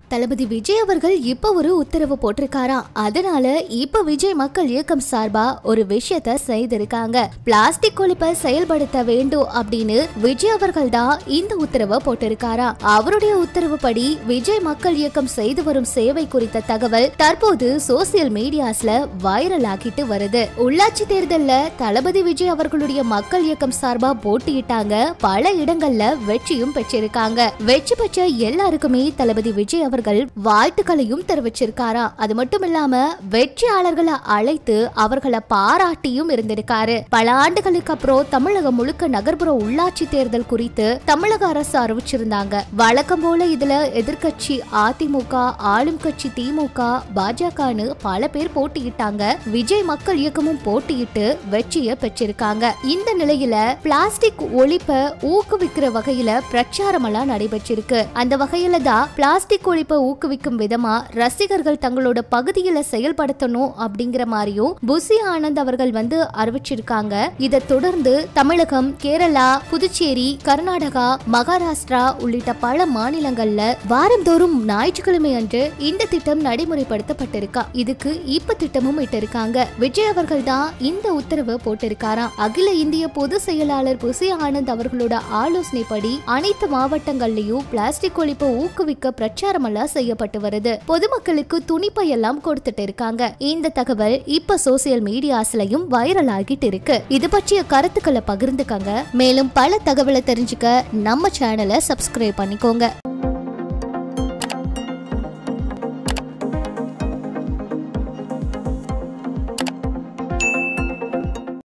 தளபதி விஜய் அவர்கள் இப்ப ஒரு உத்தரவு போட்டிருக்காராம் அதனால இப்ப விஜய் மக்கள் இயக்கம் சார்பா ஒரு விஷயத்த செய்திருக்காங்க பிளாஸ்டிக் ஒழிப்பை செயல்படுத்த வேண்டும் அப்படின்னு விஜய் அவர்கள் தான் இந்த உத்தரவை போட்டிருக்காராம் அவருடைய உத்தரவுப்படி விஜய் மக்கள் இயக்கம் செய்து வரும் சேவை குறித்த தகவல் தற்போது சோசியல் மீடியாஸ்ல வைரல் ஆகிட்டு வருது உள்ளாட்சி தேர்தல்ல தளபதி விஜய் அவர்களுடைய மக்கள் இயக்கம் சார்பா போட்டியிட்டாங்க பல இடங்கள்ல வெற்றியும் பெற்றிருக்காங்க வெற்றி பெற்ற எல்லாருக்குமே தளபதி விஜய் அவர்கள் வாழ்த்துக்களையும் தெரிவிச்சிருக்காரா அது மட்டும் இல்லாம வெற்றியாளர்களை அழைத்து அவர்களை பாராட்டியும் இருந்திருக்காரு பல ஆண்டுகளுக்கு அப்புறம் தமிழகம் முழுக்க நகர்ப்புற உள்ளாட்சி தேர்தல் குறித்து தமிழக அரசு அறிவிச்சிருந்தாங்க வழக்கம் போல இதுல எதிர்க்கட்சி அதிமுக ஆளும் கட்சி திமுக பாஜகன்னு பல பேர் போட்டியிட்டாங்க விஜய் மக்கள் இயக்கமும் போட்டியிட்டு வெற்றியை பெற்றிருக்காங்க இந்த நிலையில பிளாஸ்டிக் ஒழிப்பை ஊக்குவிக்கிற வகையில பிரச்சாரம் எல்லாம் நடைபெற்றிருக்கு அந்த வகையில தான் பிளாஸ்டிக் ஒழிப்பை ஊக்குவிக்கும் விதமா ரசிகர்கள் தங்களோட பகுதியில செயல்படுத்தணும் அப்படிங்கிற மாதிரியும் புசி ஆனந்த் அவர்கள் வந்து அறிவிச்சிருக்காங்க இதை தொடர்ந்து தமிழகம் கேரளா புதுச்சேரி கர்நாடகா மகாராஷ்டிரா உள்ளிட்ட பல மாநிலங்கள்ல வாரந்தோறும் ஞாயிற்றுக்கிழமை அன்று இந்த திட்டம் நடைமுறைப்படுத்தப்பட்டிருக்கா இதுக்கு இப்ப திட்டமும் இட்டிருக்காங்க விஜய் அவர்கள் தான் இந்த உத்தரவு போட்டிருக்காராம் அகில இந்திய பொதுச் செயலாளர் புசி ஆனந்த் அவர்களோட ஆலோசனைப்படி அனைத்து மாவட்டங்கள்லயும் பிளாஸ்டிக் ஒழிப்பை ஊக்குவிக்க பிரச்சாரம் எல்லாம் செய்யப்பட்டு வருது பொதுமக்களுக்கு துணிப்பை எல்லாம் கொடுத்துட்டு இருக்காங்க இந்த தகவல் இப்ப சோசியல் மீடியாஸ்லயும் வைரல் ஆகிட்டு இருக்கு இது பற்றிய கருத்துக்களை பகிர்ந்துக்கங்க மேலும் பல தகவலை தெரிஞ்சுக்க நம்ம சேனலை சப்ஸ்கிரைப் பண்ணிக்கோங்க